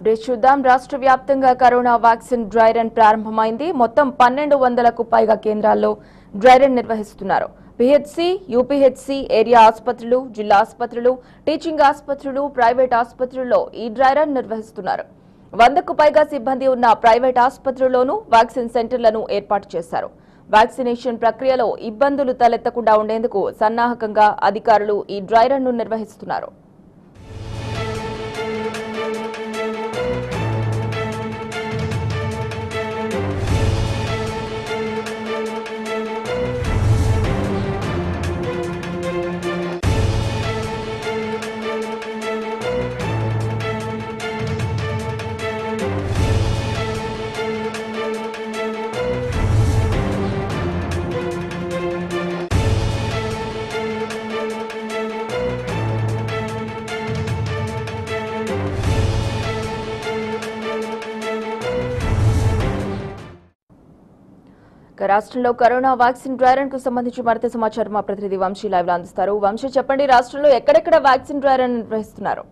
బ్రిజ్ చూద్దాం రాష్ట్ర వ్యాప్తంగా కరోనా వ్యాక్సిన్ డ్రై రన్ ప్రారంభమైంది మొత్తం పన్నెండు వందలకు పైగా కేంద్రాల్లో డ్రై రన్ నిర్వహిస్తున్నారు పిహెచ్సి యూపీహెచ్సి ఏరియా ఆసుపత్రులు జిల్లా ఆసుపత్రులు టీచింగ్ ఆసుపత్రులు ప్రైవేట్ ఆసుపత్రుల్లో ఈ డ్రై రన్ నిర్వహిస్తున్నారు వందకు పైగా సిబ్బంది ఉన్న ప్రైవేట్ ఆసుపత్రుల్లోనూ వ్యాక్సిన్ సెంటర్లను ఏర్పాటు చేశారు వ్యాక్సినేషన్ ప్రక్రియలో ఇబ్బందులు తలెత్తకుండా ఉండేందుకు సన్నాహకంగా అధికారులు ఈ డ్రై రన్ ను నిర్వహిస్తున్నారు ఇక రాష్ట్రంలో కరోనా వ్యాక్సిన్ డ్రై రన్ కు సంబంధించి మరింత సమాచారం మా ప్రతినిధి వంశీ లైవ్ లో అందిస్తారు వంశీ చెప్పండి రాష్ట్రంలో ఎక్కడెక్కడ వ్యాక్సిన్ డ్రై రన్ నిర్వహిస్తున్నారు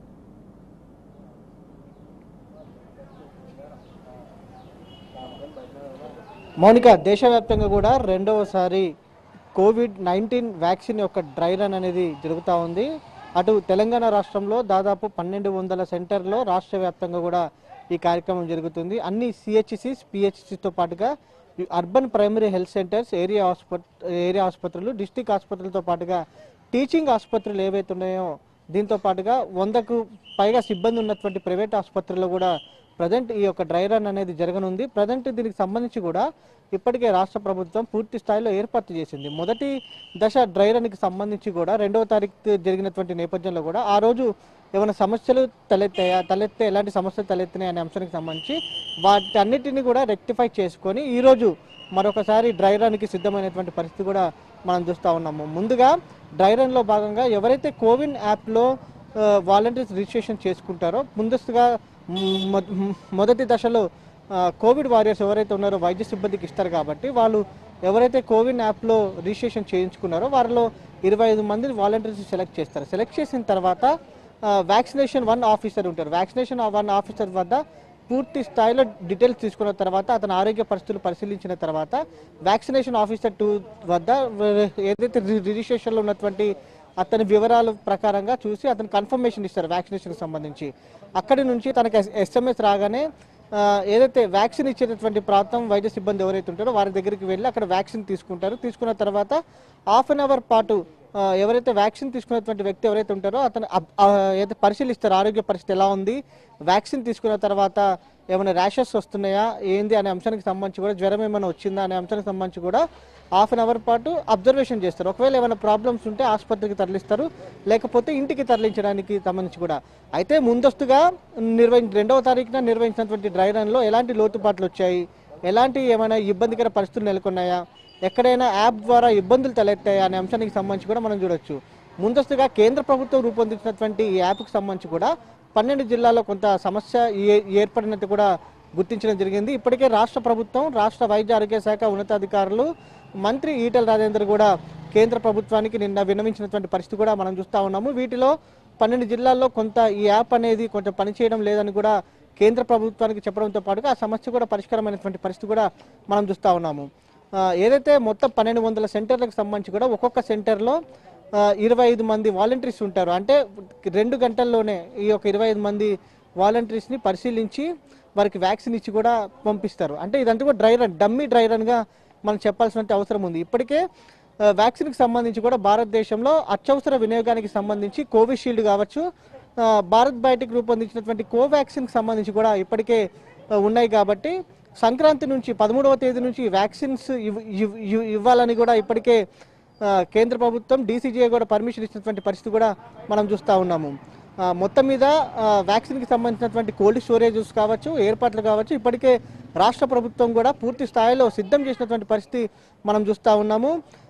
మౌనిక దేశవ్యాప్తంగా కూడా రెండవసారి కోవిడ్ నైన్టీన్ వ్యాక్సిన్ యొక్క డ్రై రన్ అనేది జరుగుతూ ఉంది అటు తెలంగాణ రాష్ట్రంలో దాదాపు పన్నెండు వందల సెంటర్లో రాష్ట్ర వ్యాప్తంగా కూడా ఈ కార్యక్రమం జరుగుతుంది అన్ని సిహెచ్సిస్ పిహెచ్సితో పాటుగా ఈ urban primary health centres area hospital area ఆసుపత్రులు డిస్టిక్ ఆసుపత్రులతో పాటుగా టీచింగ్ ఆసుపత్రులు ఏవైతే ఉన్నాయో దీంతో పాటుగా వందకు పైగా సిబ్బంది ఉన్నటువంటి ప్రైవేట్ ఆసుపత్రుల్లో కూడా ప్రజెంట్ ఈ యొక్క డ్రై రన్ అనేది జరగనుంది ప్రజెంట్ దీనికి సంబంధించి కూడా ఇప్పటికే రాష్ట్ర ప్రభుత్వం పూర్తి స్థాయిలో ఏర్పాటు చేసింది మొదటి దశ డ్రై రన్కి సంబంధించి కూడా రెండవ తారీఖు జరిగినటువంటి నేపథ్యంలో కూడా ఆ రోజు ఏమైనా సమస్యలు తలెత్తాయా తలెత్తే ఎలాంటి సమస్యలు తలెత్తినాయి అనే అంశానికి సంబంధించి వాటన్నిటిని కూడా రెక్టిఫై చేసుకొని ఈరోజు మరొకసారి డ్రై రన్కి సిద్ధమైనటువంటి పరిస్థితి కూడా మనం చూస్తూ ఉన్నాము ముందుగా డ్రై రన్లో భాగంగా ఎవరైతే కోవిన్ యాప్లో వాలంటీర్స్ రిజిస్ట్రేషన్ చేసుకుంటారో ముందస్తుగా మ్, మొ- మ్, మొదటి దశలో ఆ, కోవిడ్ వారియర్స్ ఎవరైతే ఉన్నారో వైద్య సిబ్బందికి ఇస్తారు కాబట్టి వాళ్ళు ఎవరైతే కోవిన్ యాప్లో రిజిస్ట్రేషన్ చేయించుకున్నారో వారిలో ఇరవై ఐదు మందిని వాలంటీర్స్ సెలెక్ట్ చేస్తారు సెలెక్ట్ చేసిన తర్వాత వ్యాక్సినేషన్ వన్ ఆఫీసర్ ఉంటారు వ్యాక్సినేషన్ వన్ ఆఫీసర్ వద్ద పూర్తి స్థాయిలో డీటెయిల్స్ తీసుకున్న తర్వాత అతని ఆరోగ్య పరిస్థితులు పరిశీలించిన తర్వాత వ్యాక్సినేషన్ ఆఫీసర్ టూ వద్ద ఏదైతే రి- రిజిస్ట్రేషన్లో ఉన్నటువంటి అతని వివరాల ప్రకారంగా చూసి అతను కన్ఫర్మేషన్ ఇస్తారు వ్యాక్సినేషన్కి సంబంధించి అక్కడి నుంచి తనకి ఎస్ఎంఎస్ రాగానే ఆ, ఏదైతే వ్యాక్సిన్ ఇచ్చేటటువంటి ప్రాంతం వైద్య సిబ్బంది ఎవరైతే ఉంటారో వారి దగ్గరికి వెళ్ళి అక్కడ వ్యాక్సిన్ తీసుకుంటారు తీసుకున్న తర్వాత హాఫ్ అన్ అవర్ పాటు ఆ, ఎవరైతే వ్యాక్సిన్ తీసుకున్నటువంటి వ్యక్తి ఎవరైతే ఉంటారో అతను అబ్- ఆ, ఏదైతే పరిశీలిస్తారు ఆరోగ్య పరిస్థితి ఎలా ఉంది వ్యాక్సిన్ తీసుకున్న తర్వాత ఏమైనా ర్యాషెస్ వస్తున్నాయా ఏంది అనే అంశానికి సంబంధించి కూడా జ్వరం ఏమైనా వచ్చిందా అనే అంశానికి సంబంధించి కూడా హాఫ్ అన్ అవర్ పాటు అబ్జర్వేషన్ చేస్తారు ఒకవేళ ఏమైనా ప్రాబ్లమ్స్ ఉంటే ఆసుపత్రికి తరలిస్తారు లేకపోతే ఇంటికి తరలించడానికి సంబంధించి కూడా అయితే ముందస్తుగా నిర్వహించి రెండవ తారీఖున నిర్వహించినటువంటి డ్రై రన్లో ఎలాంటి లోటుపాట్లు వచ్చాయి ఎలాంటి ఏమైనా ఇబ్బందికర పరిస్థితులు నెలకొన్నాయా ఎక్కడైనా యాప్ ద్వారా ఇబ్బందులు తలెత్తాయా అనే అంశానికి సంబంధించి కూడా మనం చూడొచ్చు ముందస్తుగా కేంద్ర ప్రభుత్వం రూపొందించినటువంటి ఈ యాప్కి సంబంధించి కూడా పన్నెండు జిల్లాల్లో కొంత సమస్య ఏ- ఏర్పడినట్టు కూడా గుర్తించడం జరిగింది ఇప్పటికే రాష్ట్ర ప్రభుత్వం రాష్ట్ర వైద్య ఆరోగ్య శాఖ ఉన్నతాధికారులు మంత్రి ఈటల రాజేందర్ కూడా కేంద్ర ప్రభుత్వానికి నిన్న విన్నవించినటువంటి పరిస్థితి కూడా మనం చూస్తూ ఉన్నాము వీటిలో పన్నెండు జిల్లాల్లో కొంత ఈ యాప్ అనేది కొంచెం పనిచేయడం లేదని కూడా కేంద్ర ప్రభుత్వానికి చెప్పడంతో పాటుగా ఆ సమస్య కూడా పరిష్కారమైనటువంటి పరిస్థితి కూడా మనం చూస్తూ ఉన్నాము ఆ, ఏదైతే మొత్తం పన్నెండు వందల సెంటర్లకు సంబంధించి కూడా ఒక్కొక్క సెంటర్లో ఇరవై ఐదు మంది వాలంటీర్స్ ఉంటారు అంటే రెండు గంటల్లోనే ఈ యొక్క ఇరవై ఐదు మంది వాలంటీర్స్ని పరిశీలించి వారికి వ్యాక్సిన్ ఇచ్చి కూడా పంపిస్తారు అంటే ఇదంతా కూడా డ్రై రన్ డమ్మీ డ్రై రన్గా మనం చెప్పాల్సిన అవసరం ఉంది ఇప్పటికే ఆ, వ్యాక్సిన్కి సంబంధించి కూడా భారతదేశంలో అత్యవసర వినియోగానికి సంబంధించి కోవిషీల్డ్ కావచ్చు ఆ, భారత్ బయోటెక్ రూపొందించినటువంటి కోవాక్సిన్కి సంబంధించి కూడా ఇప్పటికే ఆ, ఉన్నాయి కాబట్టి సంక్రాంతి నుంచి పదమూడవ తేదీ నుంచి వ్యాక్సిన్స్ ఇవ్- ఇవ్- ఇవ్- ఇవ్వాలని కూడా ఇప్పటికే ఆ, కేంద్ర ప్రభుత్వం డీసీజీఏ కూడా పర్మిషన్ ఇచ్చినటువంటి పరిస్థితి కూడా మనం చూస్తూ ఉన్నాము ఆ, మొత్తం మీద ఆ, వ్యాక్సిన్కి సంబంధించినటువంటి కోల్డ్ స్టోరేజెస్ కావచ్చు ఏర్పాట్లు కావచ్చు ఇప్పటికే రాష్ట్ర ప్రభుత్వం కూడా పూర్తి స్థాయిలో సిద్ధం చేసినటువంటి పరిస్థితి మనం చూస్తూ ఉన్నాము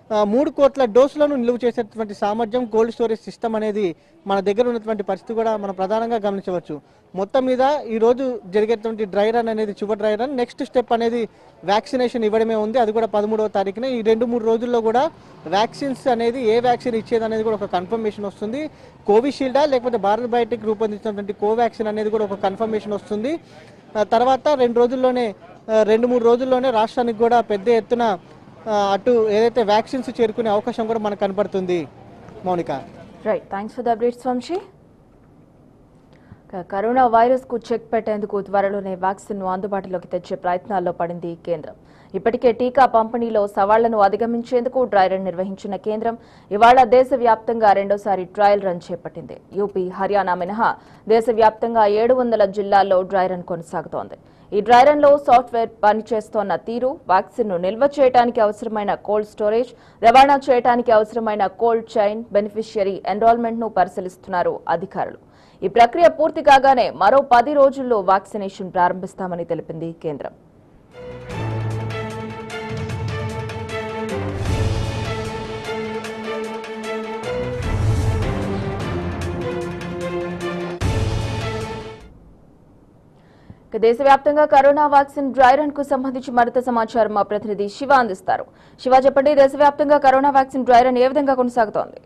ఆ, మూడు కోట్ల డోసులను నిలువ చేసేటువంటి సామర్థ్యం కోల్డ్ స్టోరేజ్ సిస్టమ్ అనేది మన దగ్గర ఉన్నటువంటి పరిస్థితి కూడా మనం ప్రధానంగా గమనించవచ్చు మొత్తం మీద ఈ రోజు జరిగేటువంటి డ్రై రన్ అనేది చివరి డ్రై రన్ నెక్స్ట్ స్టెప్ అనేది వ్యాక్సినేషన్ ఇవ్వడమే ఉంది అది కూడా పదమూడవ తారీఖున ఈ రెండు మూడు రోజుల్లో కూడా వ్యాక్సిన్స్ అనేది ఏ వ్యాక్సిన్ ఇచ్చేది అనేది కూడా ఒక కన్ఫర్మేషన్ వస్తుంది కోవిషీల్డా లేకపోతే భారత్ బయోటెక్ రూపొందించినటువంటి కోవాక్సిన్ అనేది కూడా ఒక కన్ఫర్మేషన్ వస్తుంది ఆ తర్వాత రెండు రోజుల్లోనే ఆ, రెండు మూడు రోజుల్లోనే రాష్ట్రానికి కూడా పెద్ద ఎత్తున ఆ, అటు ఏదైతే వ్యాక్సిన్స్ చేరుకునే అవకాశం కూడా మనకు కనపడుతుంది Mounika right thanks for the updates Vamsi ఇక కరోనా వైరస్ కు చెక్ పెట్టేందుకు త్వరలోనే వ్యాక్సిన్ ను అందుబాటులోకి తెచ్చే ప్రయత్నాల్లో పడింది కేంద్రం ఇప్పటికే టీకా పంపిణీలో సవాళ్లను అధిగమించేందుకు డ్రై రన్ నిర్వహించిన కేంద్రం ఇవాళ దేశవ్యాప్తంగా రెండోసారి ట్రయల్ రన్ చేపట్టింది యూపీ హర్యానా మినహా దేశవ్యాప్తంగా ఏడు వందల జిల్లాల్లో డ్రై రన్ కొనసాగుతోంది ఈ డ్రై రన్ లో సాఫ్ట్వేర్ పనిచేస్తోన్న తీరు వ్యాక్సిన్ ను నిల్వ చేయడానికి అవసరమైన కోల్డ్ స్టోరేజ్ రవాణా చేయడానికి అవసరమైన కోల్డ్ చైన్ బెనిఫిషియరీ ఎన్రోల్మెంట్ ను పరిశీలిస్తున్నారు అధికారులు ఈ ప్రక్రియ పూర్తి కాగానే మరో పది రోజుల్లో వ్యాక్సినేషన్ ప్రారంభిస్తామని తెలిపింది కేంద్రం ఇక దేశవ్యాప్తంగా కరోనా వ్యాక్సిన్ డ్రై రన్ కు సంబంధించి మరింత సమాచారం మా ప్రతినిధి శివ అందిస్తారు శివ చెప్పండి దేశవ్యాప్తంగా కరోనా వ్యాక్సిన్ డ్రై రన్ ఏ విధంగా కొనసాగుతోంది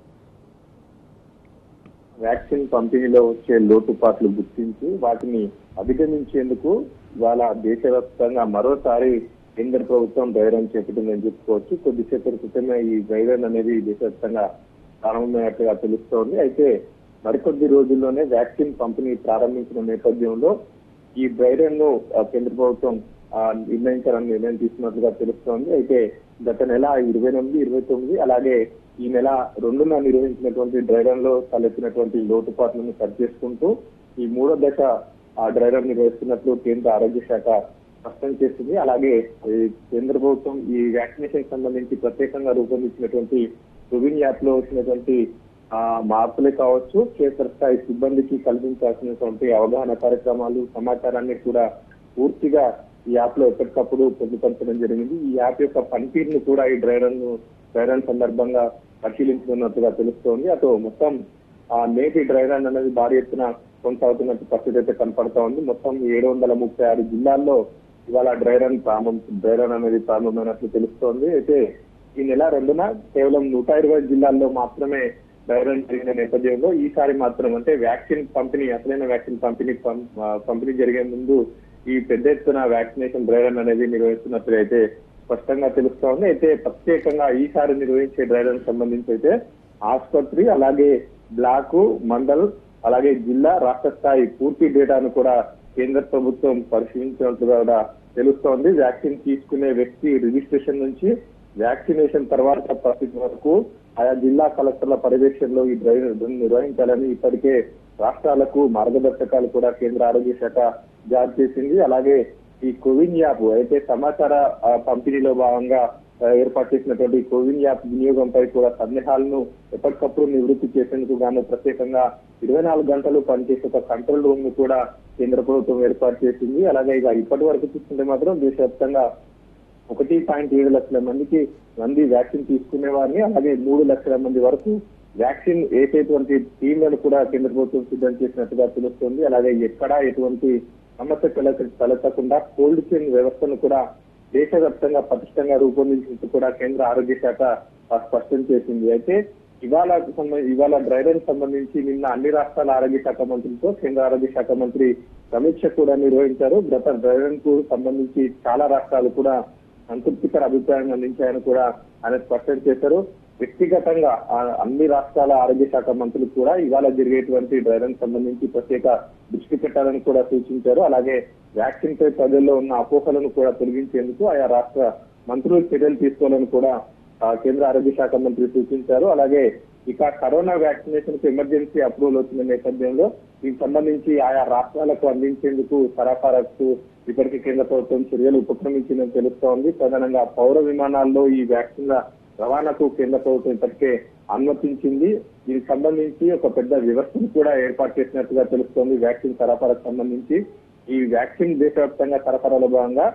వ్యాక్సిన్ పంపిణీలో వచ్చే లోటుపాట్లు గుర్తించి వాటిని అధిగమించేందుకు ఇవాళ దేశవ్యాప్తంగా మరోసారి కేంద్ర ప్రభుత్వం ధైర్యం చేపట్టిందని చెప్పుకోవచ్చు కొద్దిసేపటి క్రితమే ఈ ధైర్యం అనేది దేశవ్యాప్తంగా ప్రారంభమైనట్టుగా తెలుస్తోంది అయితే మరికొద్ది రోజుల్లోనే వ్యాక్సిన్ పంపిణీ ప్రారంభించిన నేపథ్యంలో ఈ ధైర్యం ను కేంద్ర ప్రభుత్వం ఆ, నిర్ణయించాలని నిర్ణయం తీసుకున్నట్లుగా తెలుస్తోంది అయితే గత నెల ఇరవై ఎనిమిది ఇరవై తొమ్మిది అలాగే ఈ నెల రెండున నిర్వహించినటువంటి డ్రైరన్ లో తలెత్తినటువంటి లోటుపాట్లను సరి చేసుకుంటూ ఈ మూడో దశ ఆ డ్రైరన్ నిర్వహిస్తున్నట్లు కేంద్ర ఆరోగ్య శాఖ స్పష్టం చేసింది అలాగే ఈ కేంద్ర ప్రభుత్వం ఈ వ్యాక్సినేషన్ సంబంధించి ప్రత్యేకంగా రూపొందించినటువంటి రువిన్ యాప్ లో వచ్చినటువంటి ఆ మార్పులే కావచ్చు క్షేత్రస్థాయి సిబ్బందికి కల్పించాల్సినటువంటి అవగాహన కార్యక్రమాలు సమాచారాన్ని కూడా పూర్తిగా ఈ యాప్ లో ఎప్పటికప్పుడు పొందుపరచడం జరిగింది ఈ యాప్ యొక్క పనితీరును కూడా ఈ డ్రైరన్ డ్రైరన్ సందర్భంగా పరిశీలించనున్నట్టుగా తెలుస్తోంది అటు మొత్తం ఆ నేటి డ్రైరన్ అనేది భారీ ఎత్తున కొనసాగుతున్నట్టు పరిస్థితి అయితే కనపడతా ఉంది మొత్తం ఏడు వందల ముప్పై ఆరు జిల్లాల్లో ఇవాళ డ్రైరన్ ప్రారంభం డ్రైరన్ అనేది ప్రారంభమైనట్లు తెలుస్తోంది అయితే ఈ నెల రెండున కేవలం నూట ఇరవై జిల్లాల్లో మాత్రమే డ్రైరన్ జరిగిన నేపథ్యంలో ఈసారి మాత్రం అంటే వ్యాక్సిన్ పంపిణీ అసలైన వ్యాక్సిన్ పంపిణీ పం- ఆ, పంపిణీ జరిగే ముందు ఈ పెద్ద ఎత్తున వ్యాక్సినేషన్ డ్రైరన్ అనేది నిర్వహిస్తున్నట్లు అయితే స్పష్టంగా తెలుస్తోంది అయితే ప్రత్యేకంగా ఈసారి నిర్వహించే డ్రైరన్ సంబంధించి అయితే ఆసుపత్రి అలాగే బ్లాకు మండల్ అలాగే జిల్లా రాష్ట్ర స్థాయి పూర్తి డేటాను కూడా కేంద్ర ప్రభుత్వం పరిశీలించినట్లుగా కూడా తెలుస్తోంది వ్యాక్సిన్ తీసుకునే వ్యక్తి రిజిస్ట్రేషన్ నుంచి వ్యాక్సినేషన్ తర్వాత పరిస్థితి వరకు ఆయా జిల్లా కలెక్టర్ల పర్యవేక్షణలో ఈ డ్రైవ్ నిర్వహించాలని ఇప్పటికే రాష్ట్రాలకు మార్గదర్శకాలు కూడా కేంద్ర ఆరోగ్య శాఖ జారీ చేసింది అలాగే ఈ కోవిన్ యాప్ అయితే సమాచార ఆ, పంపిణీలో భాగంగా ఆ, ఏర్పాటు చేసినటువంటి కోవిన్ యాప్ వినియోగంపై కూడా సందేహాలను ఎప్పటికప్పుడు నివృత్తి చేసేందుకు గాను ప్రత్యేకంగా ఇరవై నాలుగు గంటలు పనిచేసే ఒక కంట్రోల్ రూమ్ ను కూడా కేంద్ర ప్రభుత్వం ఏర్పాటు చేసింది అలాగే ఇక ఇప్పటి వరకు చూసుకుంటే మాత్రం దేశవ్యాప్తంగా ఒకటి పాయింట్ ఏడు లక్షల మందికి మంది వ్యాక్సిన్ తీసుకునే వారిని అలాగే మూడు లక్షల మంది వరకు వ్యాక్సిన్ వేసేటువంటి టీంలను కూడా కేంద్ర ప్రభుత్వం సిద్ధం చేసినట్టుగా తెలుస్తుంది అలాగే ఎక్కడా ఎటువంటి సమస్య తలెత్త తలెత్తకుండా కోల్డ్ చైన్ వ్యవస్థను కూడా దేశవ్యాప్తంగా పటిష్టంగా రూపొందించినట్టు కూడా కేంద్ర ఆరోగ్య శాఖ ఆ, స్పష్టం చేసింది అయితే ఇవాళ సంబ- ఇవాళ డ్రైరన్ సంబంధించి నిన్న అన్ని రాష్ట్రాల ఆరోగ్య శాఖ మంత్రులతో కేంద్ర ఆరోగ్య శాఖ మంత్రి సమీక్ష కూడా నిర్వహించారు గత డ్రైరన్ కు సంబంధించి చాలా రాష్ట్రాలు కూడా సంతృప్తికర అభిప్రాయం అందించాయని కూడా ఆయన స్పష్టం చేశారు వ్యక్తిగతంగా ఆ అన్ని రాష్ట్రాల ఆరోగ్య శాఖ మంత్రులు కూడా ఇవాళ జరిగేటువంటి డ్రైరన్ సంబంధించి ప్రత్యేక దృష్టి పెట్టాలని కూడా సూచించారు అలాగే వ్యాక్సిన్ పై ప్రజల్లో ఉన్న అపోహలను కూడా తొలగించేందుకు ఆయా రాష్ట్ర మంత్రులు చర్యలు తీసుకోవాలని కూడా ఆ, కేంద్ర ఆరోగ్య శాఖ మంత్రి సూచించారు అలాగే ఇక కరోనా వ్యాక్సినేషన్ కు ఎమర్జెన్సీ అప్రూవల్ వచ్చిన నేపథ్యంలో దీనికి సంబంధించి ఆయా రాష్ట్రాలకు అందించేందుకు సరఫరాకు ఇప్పటికే కేంద్ర ప్రభుత్వం చర్యలు ఉపక్రమించిందని తెలుస్తోంది ప్రధానంగా పౌర విమానాల్లో ఈ వ్యాక్సిన్ల రవాణాకు కేంద్ర ప్రభుత్వం ఇప్పటికే అనుమతించింది దీనికి సంబంధించి ఒక పెద్ద వ్యవస్థను కూడా ఏర్పాటు చేసినట్టుగా తెలుస్తోంది వ్యాక్సిన్ సరఫరాకు సంబంధించి ఈ వ్యాక్సిన్ దేశవ్యాప్తంగా సరఫరాలో భాగంగా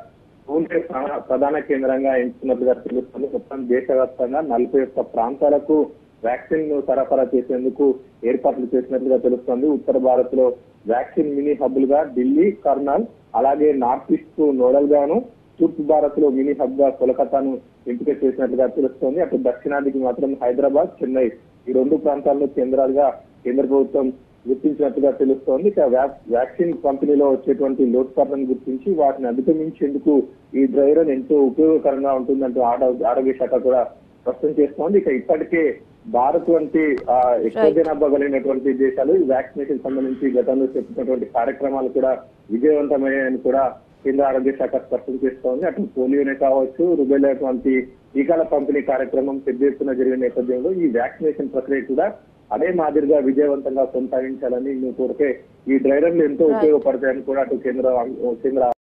పూణే ప్ర- ప్రధాన కేంద్రంగా ఎంచుకున్నట్లుగా తెలుస్తుంది మొత్తం దేశవ్యాప్తంగా నలభై ఒక్క ప్రాంతాలకు వ్యాక్సిన్ ను సరఫరా చేసేందుకు ఏర్పాట్లు చేసినట్లుగా తెలుస్తోంది ఉత్తర భారత్ లో వ్యాక్సిన్ మినీ హబ్బులుగా ఢిల్లీ కర్నల్ అలాగే నార్త్ ఈస్ట్ కు నోడల్ గాను తూర్పు భారత్ లో మినీ హబ్ గా కోలకతాను ఎంపిక చేసినట్లుగా తెలుస్తోంది అటు దక్షిణాదికి మాత్రం హైదరాబాద్ చెన్నై ఈ రెండు ప్రాంతాల్లో కేంద్రాలుగా కేంద్ర ప్రభుత్వం గుర్తించినట్టుగా తెలుస్తోంది ఇక వ్యాక్- వ్యాక్సిన్ పంపిణీలో వచ్చేటువంటి లోటుపాట్లను గుర్తించి వాటిని అధిగమించేందుకు ఈ డ్రై రన్ ఎంతో ఉపయోగకరంగా ఉంటుందంటూ ఆరో- ఆరోగ్య శాఖ కూడా స్పష్టం చేస్తోంది ఇక ఇప్పటికే భారత్ వంటి ఆ, ఎక్కువ Right. జనాభా కలిగినటువంటి దేశాలు ఈ వ్యాక్సినేషన్ సంబంధించి గతంలో చెప్పినటువంటి కార్యక్రమాలు కూడా విజయవంతమయ్యాయని కూడా కేంద్ర ఆరోగ్య శాఖ స్పష్టం చేస్తోంది అటు పోలియోనే కావచ్చు రుబెలా వంటి టీకాల పంపిణీ కార్యక్రమం పెద్ద ఎత్తున జరిగిన నేపథ్యంలో ఈ వ్యాక్సినేషన్ ప్రక్రియ కూడా అదే మాదిరిగా విజయవంతంగా కొనసాగించాలని మేము కోరితే ఈ డ్రై రన్లు ఎంతో Right. ఉపయోగపడతాయని కూడా అటు కేంద్ర కేంద్ర